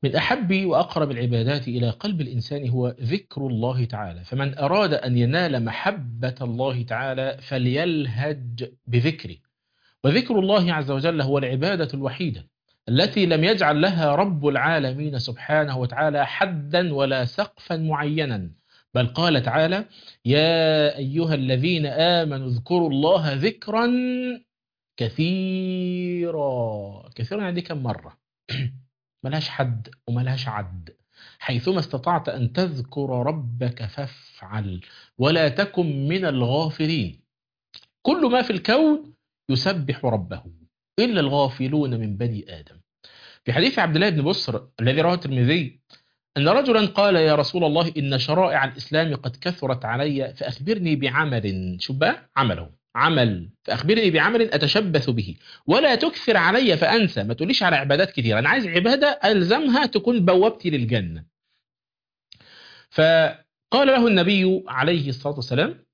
من أحب وأقرب العبادات إلى قلب الإنسان هو ذكر الله تعالى فمن أراد أن ينال محبة الله تعالى فليلهج بذكره وذكر الله عز وجل هو العبادة الوحيدة التي لم يجعل لها رب العالمين سبحانه وتعالى حدا ولا سقفا معينا بل قال تعالى يا أيها الذين آمنوا اذكروا الله ذكرا كثيرا كثيرا يعني كم مرة ملهاش حد وملهاش عد حيثما استطعت أن تذكر ربك فافعل ولا تكن من الغافلين كل ما في الكون يسبح ربه إلا الغافلون من بني آدم في حديث عبد الله بن بصر الذي رواه الترمذي أن رجلا قال يا رسول الله إن شرائع الإسلام قد كثرت علي فأخبرني بعمل شو بقى عمله عمل فأخبرني بعمل أتشبث به ولا تكثر علي فأنسى ما تقوليش على عبادات كثيرة أنا عايز عبادة ألزمها تكون بوابتي للجنة فقال له النبي عليه الصلاة والسلام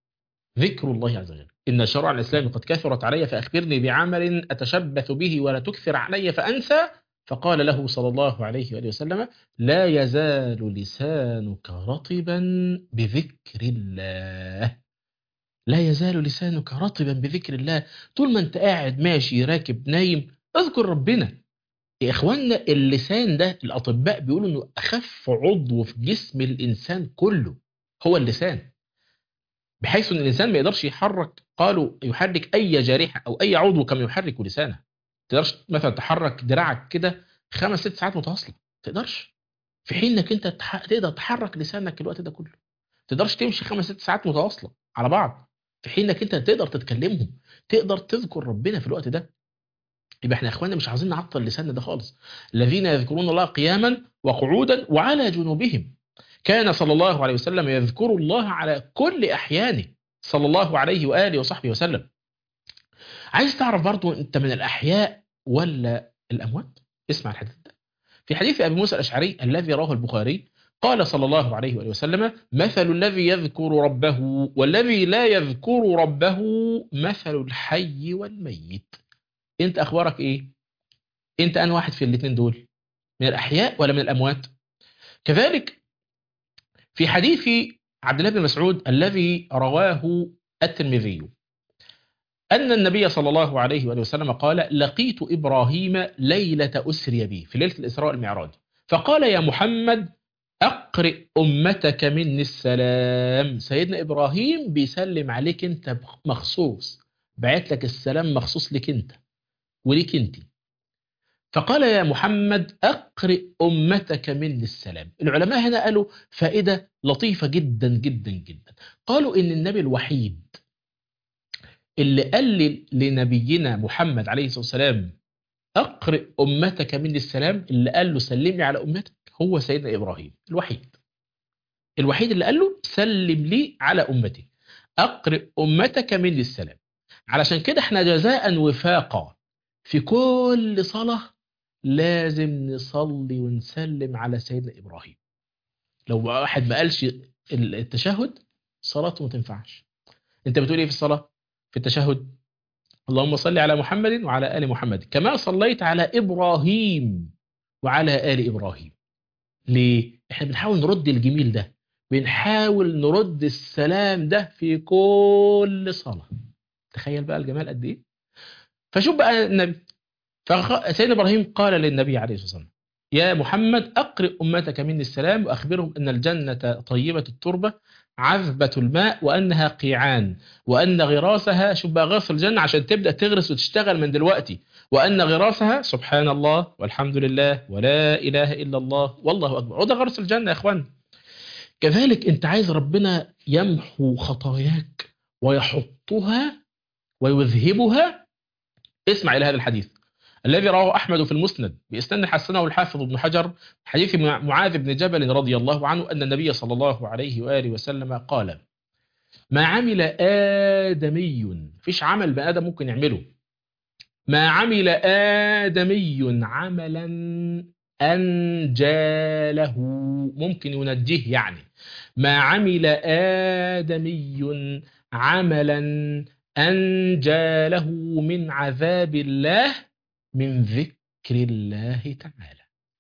ذكر الله عز وجل إن شرع الإسلام قد كثرت علي فأخبرني بعمل أتشبث به ولا تكثر علي فأنسى فقال له صلى الله عليه وآله وسلم لا يزال لسانك رطبا بذكر الله لا يزال لسانك رطبا بذكر الله طول ما انت قاعد ماشي راكب نايم اذكر ربنا يا اخوانا اللسان ده الاطباء بيقولوا انه اخف عضو في جسم الانسان كله هو اللسان بحيث ان الانسان ما يقدرش يحرك قالوا يحرك اي جارحه او اي عضو كما يحرك لسانه تقدرش مثلا تحرك دراعك كده خمس ست ساعات متواصله تقدرش في حين انك انت تح... تقدر تحرك لسانك الوقت ده كله تقدرش تمشي خمس ست ساعات متواصله على بعض في حين انك انت تقدر تتكلمهم تقدر تذكر ربنا في الوقت ده يبقى احنا يا اخوانا مش عاوزين نعطل لساننا ده خالص الذين يذكرون الله قياما وقعودا وعلى جنوبهم كان صلى الله عليه وسلم يذكر الله على كل احيانه صلى الله عليه واله وصحبه وسلم عايز تعرف برضو انت من الاحياء ولا الاموات اسمع الحديث ده في حديث ابي موسى الاشعري الذي رواه البخاري قال صلى الله عليه وآله وسلم مثل الذي يذكر ربه والذي لا يذكر ربه مثل الحي والميت انت اخبارك ايه انت ان واحد في الاثنين دول من الاحياء ولا من الاموات كذلك في حديث عبد الله بن مسعود الذي رواه الترمذي أن النبي صلى الله عليه وآله وسلم قال لقيت إبراهيم ليلة أسري بي في ليلة الإسراء المعراج فقال يا محمد أقرئ أمتك مني السلام سيدنا إبراهيم بيسلم عليك أنت مخصوص بعت لك السلام مخصوص لك أنت وليك أنت فقال يا محمد أقرئ أمتك مني السلام العلماء هنا قالوا فائدة لطيفة جدا جدا جدا قالوا إن النبي الوحيد اللي قال لنبينا محمد عليه الصلاة والسلام أقرئ أمتك مني السلام اللي قال له سلمني على أمتك هو سيدنا إبراهيم الوحيد الوحيد اللي قال له سلم لي على أمتي أقرئ أمتك مني السلام علشان كده احنا جزاء وفاقا في كل صلاة لازم نصلي ونسلم على سيدنا إبراهيم لو واحد ما قالش التشهد صلاته ما تنفعش انت بتقول ايه في الصلاة في التشهد اللهم صل على محمد وعلى آل محمد كما صليت على إبراهيم وعلى آل إبراهيم ليه؟ احنا بنحاول نرد الجميل ده بنحاول نرد السلام ده في كل صلاة تخيل بقى الجمال قد ايه فشوف بقى النبي فسيدنا إبراهيم قال للنبي عليه الصلاة والسلام يا محمد أقرئ أمتك مني السلام وأخبرهم أن الجنة طيبة التربة عذبة الماء وأنها قيعان وأن غراسها شوف بقى غرس الجنة عشان تبدأ تغرس وتشتغل من دلوقتي وأن غراسها سبحان الله والحمد لله ولا إله إلا الله والله أكبر وده غرس الجنة يا إخوان كذلك أنت عايز ربنا يمحو خطاياك ويحطها ويذهبها اسمع إلى هذا الحديث الذي رواه أحمد في المسند بإسناد حسنه الحافظ ابن حجر حديث معاذ بن جبل رضي الله عنه أن النبي صلى الله عليه وآله وسلم قال ما عمل آدمي فيش عمل بني آدم ممكن يعمله ما عمل آدمي عملا أنجاله ممكن ينجيه يعني ما عمل آدمي عملا أنجاله من عذاب الله من ذكر الله تعالى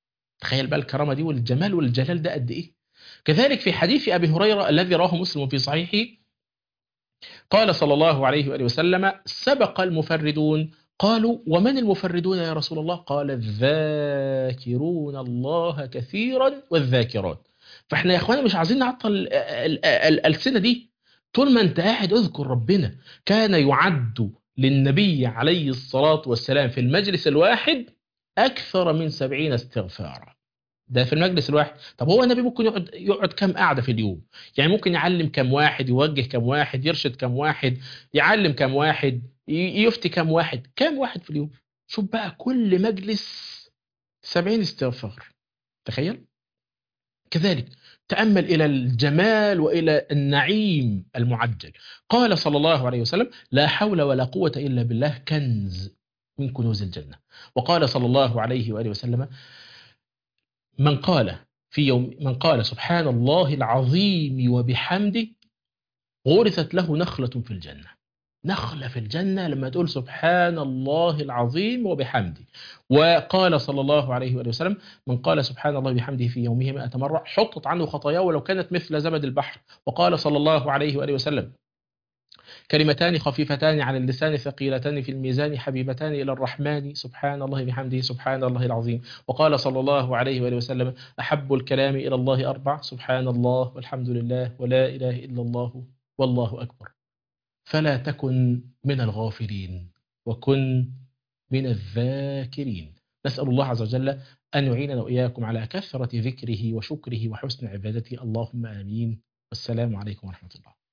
تخيل بقى الكرامة دي والجمال والجلال ده قد إيه كذلك في حديث أبي هريرة الذي رواه مسلم في صحيحه قال صلى الله عليه وآله وسلم سبق المفردون قالوا ومن المفردون يا رسول الله قال الذاكرون الله كثيرا والذاكرات فاحنا يا اخوانا مش عايزين نعطل ال- ال- ال- الألسنة دي طول ما انت قاعد اذكر ربنا كان يعد للنبي عليه الصلاة والسلام في المجلس الواحد أكثر من سبعين استغفارا ده في المجلس الواحد طب هو النبي ممكن يقعد يقعد كم قعده في اليوم يعني ممكن يعلم كم واحد يوجه كم واحد يرشد كم واحد يعلم كم واحد ي- يفتي كم واحد كم واحد في اليوم شوف بقى كل مجلس سبعين استغفار تخيل كذلك تأمل إلى الجمال وإلى النعيم المعجل قال صلى الله عليه وسلم لا حول ولا قوة إلا بالله كنز من كنوز الجنة وقال صلى الله عليه وآله وسلم من قال في يوم من قال سبحان الله العظيم وبحمده غرست له نخلة في الجنة نخلة في الجنة لما تقول سبحان الله العظيم وبحمده وقال صلى الله عليه وآله وسلم من قال سبحان الله بحمده في يومه مئة مرة حطت عنه خطاياه ولو كانت مثل زبد البحر وقال صلى الله عليه وآله وسلم كلمتان خفيفتان على اللسان ثقيلتان في الميزان حبيبتان إلى الرحمن سبحان الله بحمده سبحان الله العظيم وقال صلى الله عليه وآله وسلم أحب الكلام إلى الله أربع سبحان الله والحمد لله ولا إله إلا الله والله أكبر فلا تكن من الغافلين وكن من الذاكرين نسأل الله عز وجل أن يعيننا وإياكم على كثرة ذكره وشكره وحسن عبادته اللهم آمين والسلام عليكم ورحمة الله